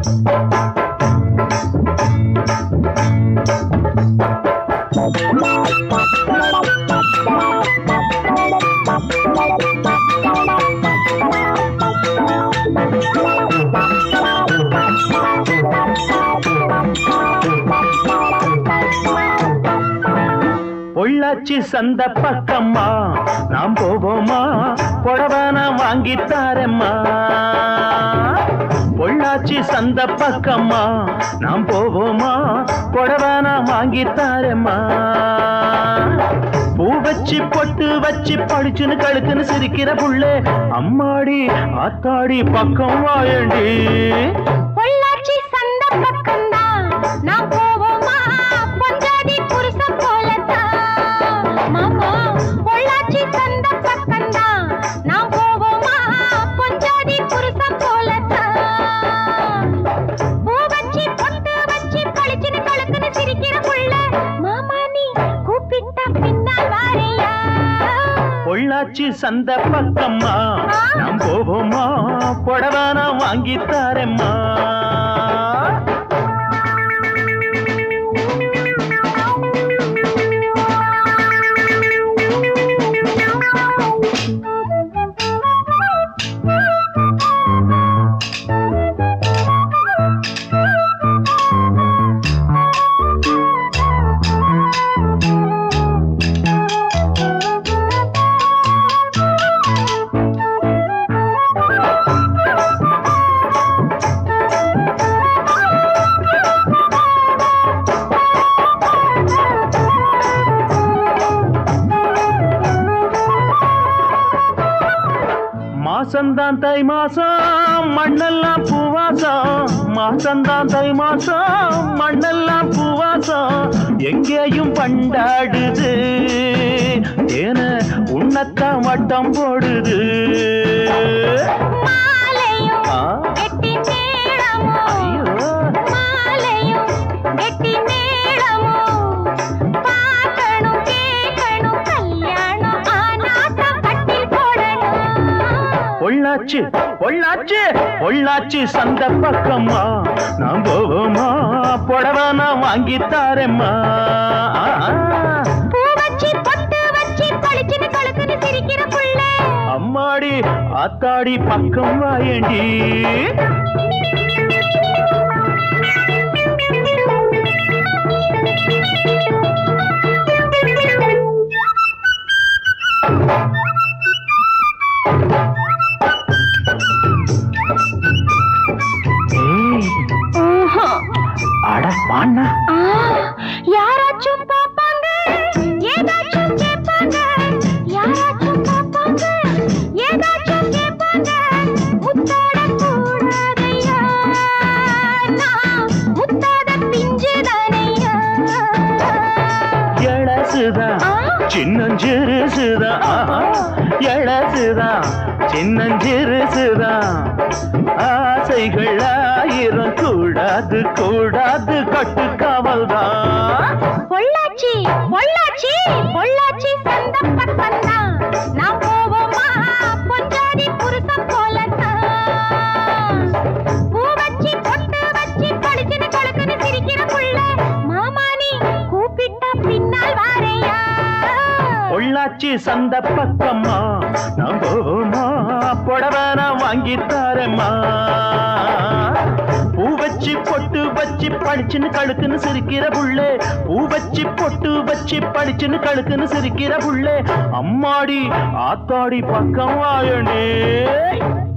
பொள்ளாச்சி சந்த பக்கம்மா நாம் போவோமா புடவை நான் வாங்கித்தாரம்மா பொள்ளாச்சி சந்த பக்கம்மா நாம் போவோமா புடவை நான் வாங்கித்தாரம்மா பூ வச்சு பொட்டு வச்சு படிச்சுன்னு கழுத்துன்னு சிரிக்கிற புள்ளே அம்மாடி ஆத்தாடி பக்கம் வாயண்டி பொள்ளாச்சி சந்த பக்கம்தான் நான் போவோமா பொஞ்சாதி புருஷன் போலத்தான் மாமா பொள்ளாச்சி சந்த பக்கம்தான் நான் போவோமா பொஞ்சாதி புருஷன் போலத்தான் பூ வச்சு பொட்டு வச்சு பளிச்சுன்னு கழுத்துன்னு சிரிக்கிற புள்ள மாமா நீ கூப்பிட்டா பின்னால் வாரையா பொள்ளாச்சி சந்த பக்கம்மா நாம் போவோமா புடவை நான் வாங்கித்தாரம்மா மாசந்தான் தை மாசம் மண்ணெல்லாம் பூவாசம் மாசந்தான் தை மாசம் மண்ணெல்லாம் பூவாசம் எங்கேயும் பண்டாடுது ஏன உன்னத்தான் வட்டம் போடுது மாலையும் ஆ, எட்டி நீளமோ ஐயோ மாலையும் எட்டி நீளமோ பார்க்கணும் கேட்கணும் கல்யாணம் ஆனாதான் கட்டி போடணும் பொள்ளாச்சி பொள்ளாச்சி பொள்ளாச்சி சந்த பக்கம்மா நான் போவோமா புடவை நான் வாங்கித்தாரம்மா ஆ, ஆ. பூ வச்சு பொட்டு வச்சு பளிச்சுன்னு கழுத்துன்னு சிரிக்கிற புள்ள அம்மாடி ஆத்தாடி பக்கம் வாயண்டி ஏய், ஆஹா. அட பாண்ணா ஆ, யாராச்சும் பாப்பாங்க ஏதாச்சும் கேட்பாங்க யாராச்சும் பாப்பாங்க ஏதாச்சும் கேட்பாங்க முத்தாட கூடாதையா நான் முத்தாத பிஞ்சுதானையா எழசுதா ஆ, சின்னஞ்சிறுசுதா எழசுதா சின்னஞ்சிறுசுதா ஆசைகள் ஆயிரம் கூடாது கூடாது கட்டு காவல்தான் பொள்ளாச்சி பொள்ளாச்சி பொள்ளாச்சி சந்த பக்கம்தான் நான் போவோமா பொஞ்சாதி புருஷன் போலத்தான் பூ வச்சு பொட்டு வச்சு பளிச்சுன்னு கழுத்துன்னு சிரிக்கிற புள்ள மாமா நீ கூப்பிட்டா பின்னால் வாரையா பொள்ளாச்சி சந்த பக்கம்மா நான் போவோமா புடவை நான் வாங்கித்தாரம்மா பூ வச்சு பொட்டு வச்சு படிச்சுன்னு கழுக்குன்னு சிரிக்கிற புள்ளே பூ வச்சு பொட்டு வச்சு படிச்சுன்னு கழுக்குன்னு சிரிக்கிற புள்ளே அம்மாடி ஆத்தாடி பக்கம் வாயனே